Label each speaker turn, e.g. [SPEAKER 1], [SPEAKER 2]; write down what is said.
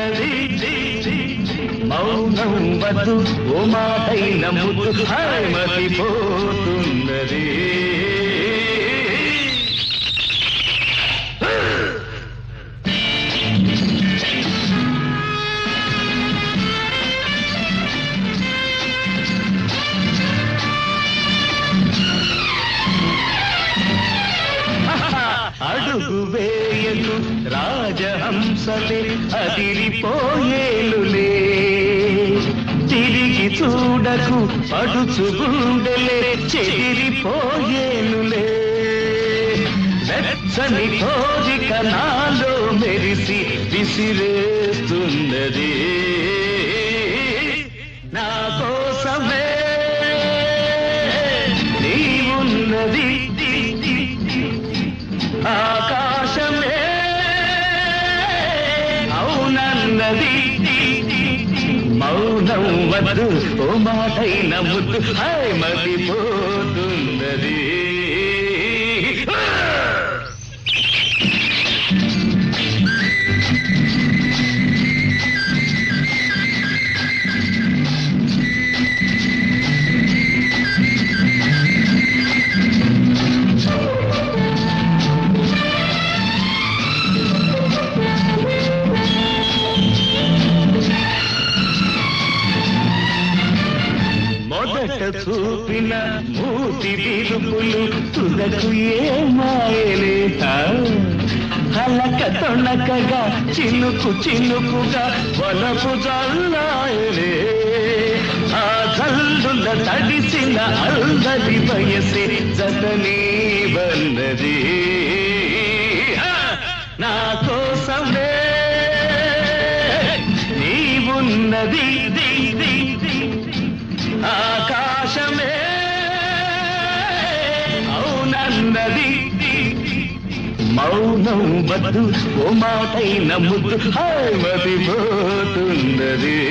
[SPEAKER 1] ఉన్నది మౌనం వద్దు ఓ మాటైన ముద్దు హాయ్ మతిపోతున్నది అడుగు వేయకు రాజహంసలే అదిరిపోయేలులే తిరిగి చూడకు పడుచు గుండెలే చెదిరిపోయేలులే వెచ్చని కోరిక నాలో మెరిసి విసిరేస్తున్నది నా కోసమే నీవున్నది ఆకాశమే అవునన్నది మౌనం వద్దు ఓ మాటైన ముద్దు హాయ్ మతిపోతున్నది మొదట చూపిన మూతి విరుపులు తుదకు ఏ మాయలే హలక తొణకగా చినుకు చినుకుగా వలపు జల్లాయలే ఆ జల్లుల తడిసిన అల్లరి వయసే జతనీ వన్నది నా కోసమే నీవున్నది ది, ది, ది. ఆకాశమే అవునన్నది మౌనం వద్దు ఓ మాటైన ముద్దు హాయ్ మతిపోతున్నది